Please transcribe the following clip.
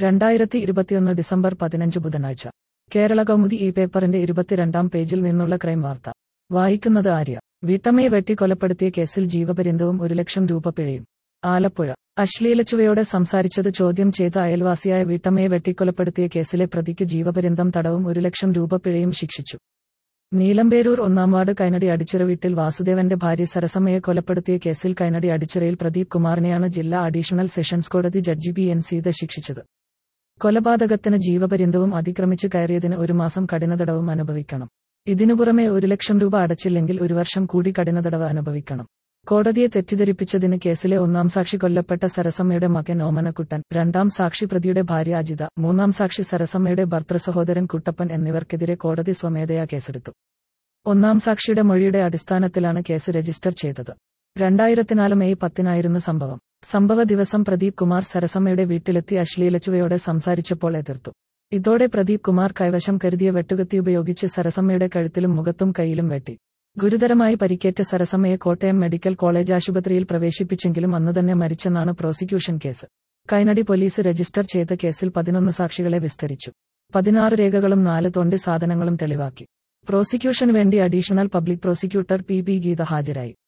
രണ്ടായിരത്തി ഇരുപത്തിയൊന്ന് ഡിസംബർ പതിനഞ്ച് ബുധനാഴ്ച കേരള കൗമുദി ഈ പേപ്പറിന്റെ ഇരുപത്തിരണ്ടാം പേജിൽ നിന്നുള്ള ക്രൈം വാർത്ത വായിക്കുന്നത് ആര്യ വീട്ടമ്മയെ വെട്ടി കൊലപ്പെടുത്തിയ കേസിൽ ജീവപര്യന്തവും ഒരു ലക്ഷം രൂപ പിഴയും ആലപ്പുഴ അശ്ലീലച്ചുവയോടെ സംസാരിച്ചത് ചോദ്യം ചെയ്ത അയൽവാസിയായ വീട്ടമ്മയെ വെട്ടിക്കൊലപ്പെടുത്തിയ കേസിലെ പ്രതിക്ക് ജീവപര്യന്തം തടവും ഒരു ലക്ഷം രൂപ പിഴയും ശിക്ഷിച്ചു നീലമ്പേരൂർ ഒന്നാം വാർഡ് കൈനടി അടിച്ചിറ വീട്ടിൽ വാസുദേവന്റെ ഭാര്യ സരസമ്മയെ കൊലപ്പെടുത്തിയ കേസിൽ കൈനടി അടിച്ചിറയിൽ പ്രദീപ് കുമാറിനെയാണ് ജില്ലാ അഡീഷണൽ സെഷൻസ് കോടതി ജഡ്ജി ബി എൻ സീത ശിക്ഷിച്ചത് കൊലപാതകത്തിന് ജീവപര്യന്തവും അതിക്രമിച്ച് കയറിയതിന് ഒരു മാസം കഠിനതടവും അനുഭവിക്കണം ഇതിനു പുറമെ ഒരു ലക്ഷം രൂപ അടച്ചില്ലെങ്കിൽ ഒരു വർഷം കൂടി കഠിനതടവ് അനുഭവിക്കണം കോടതിയെ തെറ്റിദ്ധരിപ്പിച്ചതിന് കേസിലെ ഒന്നാം സാക്ഷി കൊല്ലപ്പെട്ട സരസമ്മയുടെ മകൻ ഓമനക്കുട്ടൻ രണ്ടാം സാക്ഷി പ്രതിയുടെ ഭാര്യ അജിത മൂന്നാം സാക്ഷി സരസമ്മയുടെ ഭർത്തൃ സഹോദരൻ കുട്ടപ്പൻ എന്നിവർക്കെതിരെ കോടതി സ്വമേധയാ കേസെടുത്തു ഒന്നാം സാക്ഷിയുടെ മൊഴിയുടെ അടിസ്ഥാനത്തിലാണ് കേസ് രജിസ്റ്റർ ചെയ്തത് രണ്ടായിരത്തിനാല് മെയ് പത്തിനായിരുന്നു സംഭവം സംഭവ ദിവസം പ്രദീപ് കുമാർ സരസമ്മയുടെ വീട്ടിലെത്തി അശ്ലീലച്ചുവയോടെ സംസാരിച്ചപ്പോൾ എതിർത്തു ഇതോടെ പ്രദീപ് കുമാർ കൈവശം കരുതിയ വെട്ടുകത്തി ഉപയോഗിച്ച് സരസമ്മയുടെ കഴുത്തിലും മുഖത്തും കൈയിലും വെട്ടി ഗുരുതരമായി പരിക്കേറ്റ സരസമ്മയെ കോട്ടയം മെഡിക്കൽ കോളേജ് ആശുപത്രിയിൽ പ്രവേശിപ്പിച്ചെങ്കിലും അന്നുതന്നെ മരിച്ചെന്നാണ് prosecution case Kainady police register ചെയ്ത കേസിൽ പതിനൊന്ന് സാക്ഷികളെ വിസ്തരിച്ചു പതിനാറ് രേഖകളും നാല് തൊണ്ടി സാധനങ്ങളും തെളിവാക്കി പ്രോസിക്യൂഷന് വേണ്ടി additional public prosecutor P B Geetha ഹാജരായി